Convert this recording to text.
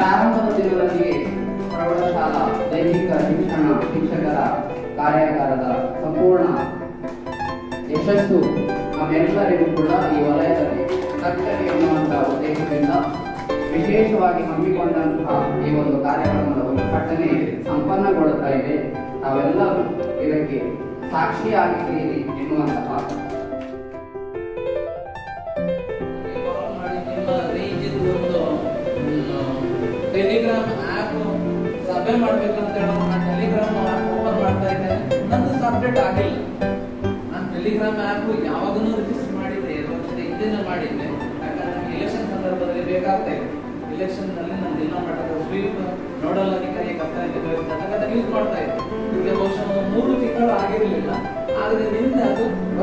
ಪ್ರಾರಂಭದ ದಿನದಲ್ಲಿ ಪ್ರೌಢಶಾಲಾ ದೈಹಿಕ ಶಿಕ್ಷಣ ಶಿಕ್ಷಕರ ಕಾರ್ಯಾಗಾರದ ಸಂಪೂರ್ಣ ಯಶಸ್ಸು ನಮ್ಮೆಲ್ಲರಿಗೂ ಕೂಡ ಈ ವಲಯದಲ್ಲಿ ಕಟ್ಟಲಿ ಎನ್ನುವಂತಹ ಉದ್ದೇಶದಿಂದ ವಿಶೇಷವಾಗಿ ಹಮ್ಮಿಕೊಂಡಂತಹ ಈ ಒಂದು ಕಾರ್ಯಕ್ರಮದ ಉದ್ಘಾಟನೆ ಸಂಪನ್ನಗೊಳ್ಳುತ್ತಾ ಇದೆ ತಾವೆಲ್ಲರೂ ಇದಕ್ಕೆ ಸಾಕ್ಷಿಯಾಗಿದ್ದೀರಿ ಎನ್ನುವಂತಹ ಟೆಲಿಗ್ರಾಮ್ ಆಪ್ ಸಭೆ ಮಾಡ್ಬೇಕಂತ ಹೇಳೋ ನಾನು ಟೆಲಿಗ್ರಾಮ್ ಆಪ್ ಓಪನ್ ಮಾಡ್ತಾ ಇದ್ದೇನೆ ನಂದು ಅಪ್ಡೇಟ್ ಆಗಿಲ್ಲ ನಾನು ಟೆಲಿಗ್ರಾಮ್ ಆಪ್ ಯಾವಾಗನೂ ರಿಜಿಸ್ಟರ್ ಮಾಡಿದ್ದೆ ಎರಡು ವರ್ಷದ ಹಿಂದೆನೇ ಮಾಡಿದ್ದೆ ಯಾಕಂದ್ರೆ ನನಗೆ ಎಲೆಕ್ಷನ್ ಸಂದರ್ಭದಲ್ಲಿ ಬೇಕಾಗ್ತಾ ಇದೆ ಎಲೆಕ್ಷನ್ ನಲ್ಲಿ ನಾನು ಜಿಲ್ಲಾ ಮಟ್ಟದ ಸ್ವೀಪ್ ನೋಡಲ್ ಅಧಿಕಾರಿ ಕರ್ತವ್ಯ ಯೂಸ್ ಮಾಡ್ತಾ ಇದ್ದೆ ಈಗ ಬಹುಶಃ ಒಂದು ಮೂರು ತಿಂಗಳು ಆಗಿರಲಿಲ್ಲ ಆದರೆ ನಿನ್ನೆ ಅದು